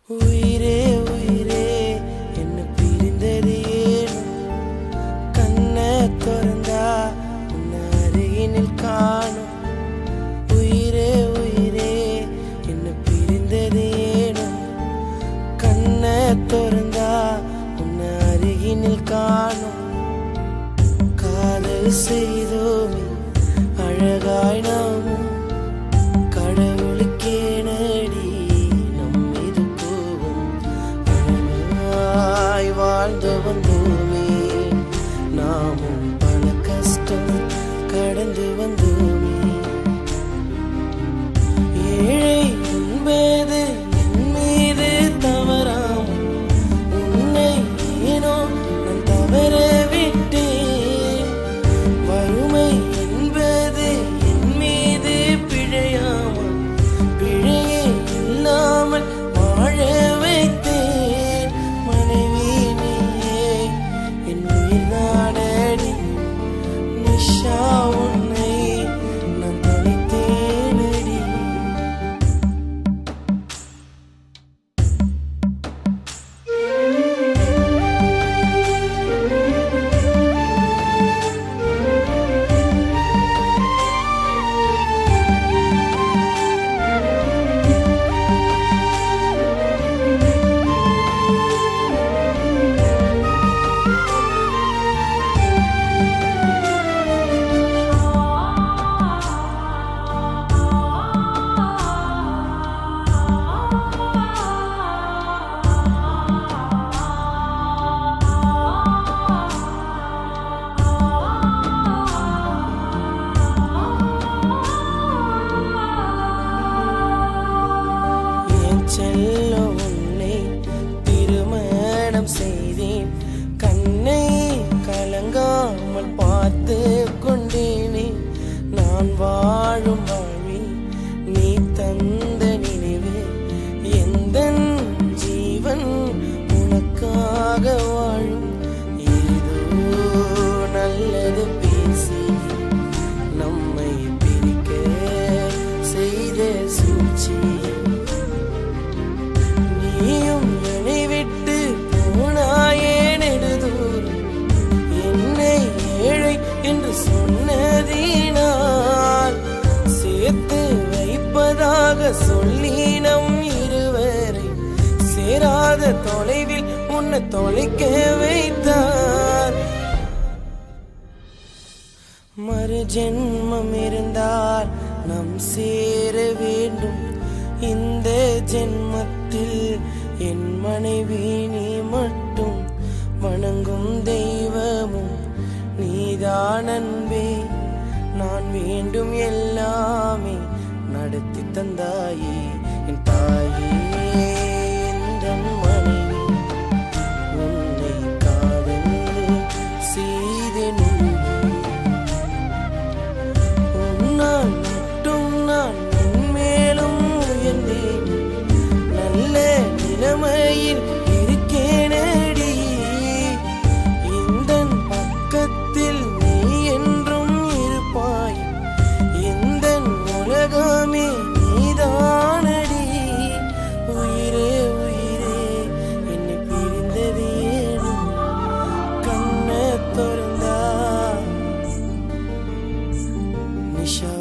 உயிரே உயிரே என்ன பிரிந்தது ஏனோ கண்ணை திறந்தா உன்னை அருகினில் காணும் உயிரே உயிரே என்ன பிரிந்தது ஏனோ கண்ணை திறந்தா உன்னை அருகினில் காணும் காதல் செய்தோமே அழகாய் நாமும் கடவுளுக்கே நடி நம் மீது கோபம் அழகாய் வாழ்ந்து வந்தோமே நாமும் பல கஷ்டம் கடந்து வந்தோமே ஏழை என்பது என் மீது தவறாம் உன்னை ஏனோ நான் தவற விட்டேன் வறுமை என்பது என் மீது பிழையாமல் பிழையே இல்லாமல் வாழ வைத்தேன் மனைவி நீயே என் உயிர் நாடடி நிஷா உன்னை நான் தொலைத்தேனடி என் செல்ல உன்னை திருமணம் செய்தேன் கண்ணை கலங்காமல் பார்த்து கொண்டேனே நான் வாழும் வாழ்வில் நீ தந்த நினைவு எந்த ஜீவன் உனக்காக வாழும் ஏதோ நல்லது பேசி நம்மை பிரிக்க செய்த சூழ்ச்சி நீயும் என்னை விட்டு போனாயே நெடுதூரம் என்னை ஏழை என்று சொன்னதினால் சேர்த்து வைப்பதாக சொல்லி நம் இருவரை சேராத தொலைவில் உன்னை தொலைக்க வைத்தார் மறு ஜென்மம் இருந்தால் நம் சேர வேண்டும் இந்த ஜென்மத்தில் என் மனைவி நீ மட்டும் வணங்கும் தெய்வமும் நீதான் அன்பே நான் வேண்டும் எல்லாமே நடத்தி தந்தாயே என் தாயே எந்தன் மனைவி உன்னை காதல் செய்தேன் உன்னால் மட்டும் நான் உன்மேலும் உயர்ந்தேன் நல்ல நிலைமையில் இருக்கேனடி இந்த பக்கத்தில் நீ என்றும் இருப்பாய் எந்த உலகமே நீதானடி உயிரே உயிரே என்னை பிரிந்தது ஏனோ கண்ணை திறந்தா நிஷா